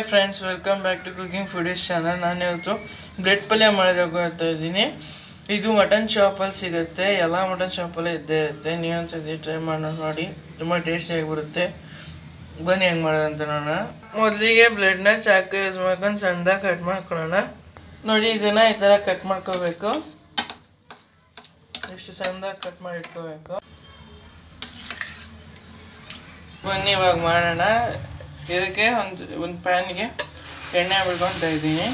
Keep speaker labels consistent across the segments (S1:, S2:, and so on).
S1: friends welcome back to cooking foodies channel ನಾನು ಇವತ್ತು bread ಪಲ್ಯ ಮಾಡೋದಕ್ಕೆ ಹೋಗ್ತಾ ಇದ್ದೀನಿ ಇದು ಮಟನ್ ಶಾಪಲ್ಲಿ ಸಿಗುತ್ತೆ ಎಲ್ಲ ಮಟನ್ ಶಾಪಲ್ಲೇ ಇದ್ದೇ ಇರುತ್ತೆ ನೀವು ಒಂದ್ಸತಿ ಟ್ರೈ ಮಾಡಿ ನೋಡಿ ತುಂಬ ಟೇಸ್ಟಿಯಾಗಿ ಬರುತ್ತೆ ಬನ್ನಿ ಹೆಂಗೆ ಮಾಡೋದಂತ ನೋಡೋಣ ಮೊದಲಿಗೆ ಬ್ರೆಡ್ನ ಚಾಕು ಯೂಸ್ ಮಾಡ್ಕೊಂಡು ಸಣ್ಣದಾಗಿ ಕಟ್ ಮಾಡ್ಕೊಳ್ಳೋಣ ನೋಡಿ ಇದನ್ನು ಈ ಥರ ಕಟ್ ಮಾಡ್ಕೋಬೇಕು ಇಷ್ಟು ಸಣ್ಣದಾಗಿ ಕಟ್ ಮಾಡಿ ಇಟ್ಕೋಬೇಕು ಬನ್ನಿ ಇವಾಗ ಮಾಡೋಣ ಇದಕ್ಕೆ ಒಂದು ಒಂದು ಪ್ಯಾನ್ಗೆ ಎಣ್ಣೆ ಬಿಡ್ಕೊತಾ ಇದ್ದೀನಿ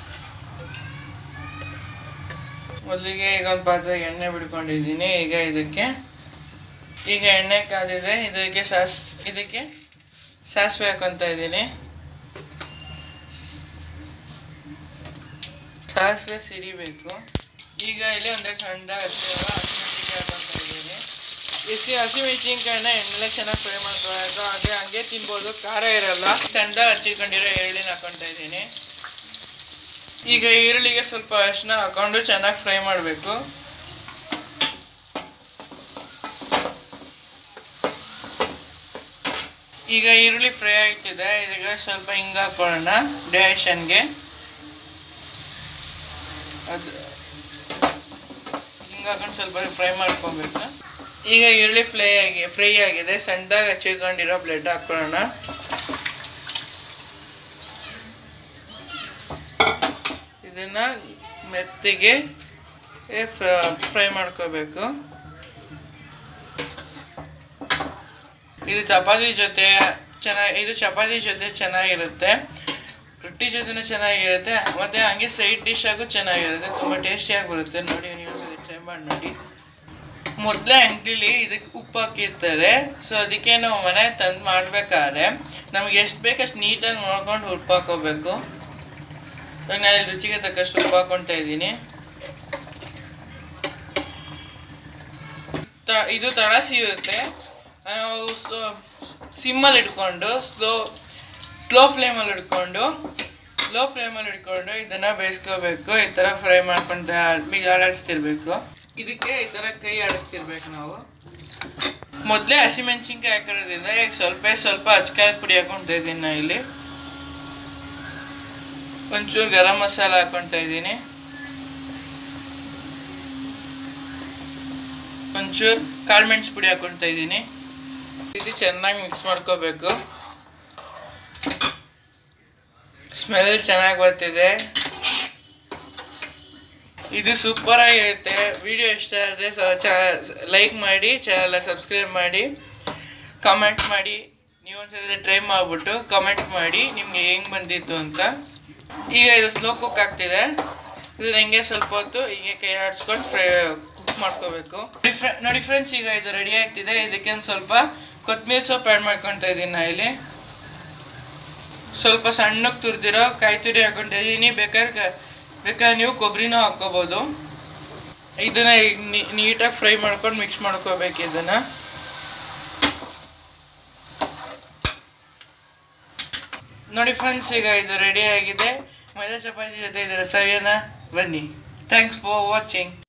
S1: ಮೊದಲಿಗೆ ಈಗ ಒಂದು ಪಾತ್ರೆಗೆ ಎಣ್ಣೆ ಬಿಡ್ಕೊಂಡಿದ್ದೀನಿ ಈಗ ಇದಕ್ಕೆ ಈಗ ಎಣ್ಣೆ ಕಾದಿದೆ ಇದಕ್ಕೆ ಸಾಸ್ ಇದಕ್ಕೆ ಸಾಸಿವೆ ಹಾಕೊತಾ ಇದ್ದೀನಿ ಸಾಸಿವೆ ಸಿಡಿಬೇಕು ಈಗ ಇಲ್ಲಿ ಒಂದೇ ಸಣ್ಣದಾಗಿ ಹಸಿಮೆಣಸಿನ್ಕಾಯಿ ಹಾಕೊತಾ ಇದ್ದೀನಿ ಇಸಿ ಹಸಿಮೆಣಸಿನ್ಕಾಯಿನ ಎಣ್ಣೆಲ್ಲ ಚೆನ್ನಾಗಿ ಫ್ರೈ ಮಾಡ್ಕೊಬೇಕು ಹಾಗೆ ಹಂಗೆ ತಿನ್ಬೋದು ಖಾರ ಇರಲ್ಲ ಸಣ್ಣದಾಗಿ ಹಚ್ಚಿಕೊಂಡಿರೋ ಈರುಳ್ಳಿನ ಹಾಕೊತಾ ಇದ್ದೀನಿ ಈಗ ಈರುಳ್ಳಿಗೆ ಸ್ವಲ್ಪ ಅರಿಶಿನ ಹಾಕೊಂಡು ಚೆನ್ನಾಗಿ ಫ್ರೈ ಮಾಡಬೇಕು ಈಗ ಈರುಳ್ಳಿ ಫ್ರೈ ಆಗ್ತಿದೆ ಇದಕ್ಕೆ ಸ್ವಲ್ಪ ಹಿಂಗೆ ಹಾಕೊಳ್ಳೋಣ ಡೈಜೆಷನ್ಗೆ ಅದು ಹಿಂಗೆ ಹಾಕೊಂಡು ಸ್ವಲ್ಪ ಫ್ರೈ ಮಾಡ್ಕೊಬೇಕು ಈಗ ಈರುಳ್ಳಿ ಫ್ರೈ ಆಗಿ ಫ್ರೈ ಆಗಿದೆ ಸಣ್ಣದಾಗಿ ಹಚ್ಚಿಕೊಂಡಿರೋ ಬ್ಲೆಡ್ ಹಾಕೊಳ್ಳೋಣ ಇದನ್ನ ಮೆತ್ತಿಗೆ ಫ್ರೈ ಮಾಡ್ಕೋಬೇಕು ಇದು ಚಪಾತಿ ಜೊತೆ ಚೆನ್ನಾಗಿ ಇದು ಚಪಾತಿ ಜೊತೆ ಚೆನ್ನಾಗಿರುತ್ತೆ ರೊಟ್ಟಿ ಜೊತೆನೂ ಚೆನ್ನಾಗಿರುತ್ತೆ ಮತ್ತು ಹಂಗೆ ಸೈಡ್ ಡಿಶ್ ಆಗು ಚೆನ್ನಾಗಿರುತ್ತೆ ತುಂಬ ಟೇಸ್ಟಿಯಾಗಿ ಬರುತ್ತೆ ನೋಡಿ ನೀವು ಟ್ರೈ ಮಾಡಿ ನೋಡಿ ಮೊದಲೇ ಅಂಗಡಿಲಿ ಇದಕ್ಕೆ ಉಪ್ಪು ಹಾಕಿರ್ತಾರೆ ಸೊ ಅದಕ್ಕೆ ನಾವು ಮನೆ ತಂದು ಮಾಡಬೇಕಾದ್ರೆ ನಮ್ಗೆ ಎಷ್ಟು ಬೇಕಷ್ಟು ನೀಟಾಗಿ ನೋಡ್ಕೊಂಡು ಉಪ್ಪು ಹಾಕೋಬೇಕು ಇವಾಗ ನಾನು ಇಲ್ಲಿ ರುಚಿಗೆ ತಕ್ಕಷ್ಟು ಉಪ್ಪು ಹಾಕೊಳ್ತಾ ಇದ್ದೀನಿ ತ ಇದು ತಡ ಸಿಗುತ್ತೆ ನಾವು ಸಿಮ್ಮಲ್ಲಿ ಇಟ್ಕೊಂಡು ಸ್ಲೋ ಸ್ಲೋ ಫ್ಲೇಮಲ್ಲಿ ಇಟ್ಕೊಂಡು ಸ್ಲೋ ಫ್ಲೇಮಲ್ಲಿ ಇಟ್ಕೊಂಡು ಇದನ್ನು ಬೇಯಿಸ್ಕೋಬೇಕು ಈ ಥರ ಫ್ರೈ ಮಾಡ್ಕೊಂಡು ಈಗ ಆಡಿಸ್ತಿರ್ಬೇಕು ಇದಕ್ಕೆ ಈ ಥರ ಕೈ ಆಡಿಸ್ತಿರ್ಬೇಕು ನಾವು ಮೊದಲೇ ಹಸಿಮೆಣ್ಸಿನ್ಕಾಯಿ ಹಾಕಿರೋದ್ರಿಂದ ಈಗ ಸ್ವಲ್ಪ ಸ್ವಲ್ಪ ಅಚ್ಕಾರದ ಪುಡಿ ಹಾಕೊಳ್ತಾ ಇದ್ದೀನಿ ನಾ ಇಲ್ಲಿ ಒಂಚೂರು ಗರಂ ಮಸಾಲ ಹಾಕೊಳ್ತಾ ಇದ್ದೀನಿ ಒಂಚೂರು ಕಾಳು ಮೆಣಸು ಪುಡಿ ಹಾಕೊಳ್ತಾ ಇದ್ದೀನಿ ಇದು ಚೆನ್ನಾಗಿ ಮಿಕ್ಸ್ ಮಾಡ್ಕೋಬೇಕು ಸ್ಮೆಲ್ ಚೆನ್ನಾಗಿ ಬರ್ತಿದೆ ಇದು ಸೂಪರ್ ಆಗಿರುತ್ತೆ ವಿಡಿಯೋ ಇಷ್ಟ ಆದರೆ ಲೈಕ್ ಮಾಡಿ ಚಾನಲ್ ಸಬ್ಸ್ಕ್ರೈಬ್ ಮಾಡಿ ಕಮೆಂಟ್ ಮಾಡಿ ನೀವು ಒಂದ್ಸಲ ಟ್ರೈ ಮಾಡಿಬಿಟ್ಟು ಕಮೆಂಟ್ ಮಾಡಿ ನಿಮಗೆ ಹೆಂಗೆ ಬಂದಿತ್ತು ಅಂತ ಈಗ ಇದು ಸ್ಲೋ ಕುಕ್ ಆಗ್ತಿದೆ ಇದನ್ನ ಹಿಂಗೆ ಸ್ವಲ್ಪ ಹೊತ್ತು ಹೀಗೆ ಕೈ ಆಡಿಸ್ಕೊಂಡು ಫ್ರೈ ಕುಕ್ ಮಾಡ್ಕೋಬೇಕು ನೋಡಿ ಫ್ರೆಂಡ್ಸ್ ಈಗ ಇದು ರೆಡಿ ಆಗ್ತಿದೆ ಇದಕ್ಕೆ ಒಂದು ಸ್ವಲ್ಪ ಕೊತ್ತಂಬರಿ ಸೊಪ್ಪು ಆ್ಯಡ್ ಮಾಡ್ಕೊತಾ ಇದ್ದೀನಿ ನಾ ಇಲ್ಲಿ ಸ್ವಲ್ಪ ಸಣ್ಣಕ್ಕೆ ತುರಿದಿರೋ ಕಾಯಿ ತುರಿ ಹಾಕೊತಾ ಇದ್ದೀನಿ ಬೇಕಾದ್ರೆ ಬೇಕಾದ್ರೆ ನೀವು ಕೊಬ್ಬರಿನೂ ಹಾಕ್ಕೋಬೋದು ಇದನ್ನ ಈಗ ನೀಟಾಗಿ ಫ್ರೈ ಮಾಡ್ಕೊಂಡು ಮಿಕ್ಸ್ ಮಾಡ್ಕೋಬೇಕು ಇದನ್ನು ನೋಡಿ ಫ್ರೆಂಡ್ಸ್ ಈಗ ಇದು ರೆಡಿ ಆಗಿದೆ ಮೈದಾ ಚಪಾತಿ ಜೊತೆ ಇದರ ಸವಿಯನ ಬನ್ನಿ ಥ್ಯಾಂಕ್ಸ್ ಫಾರ್ ವಾಚಿಂಗ್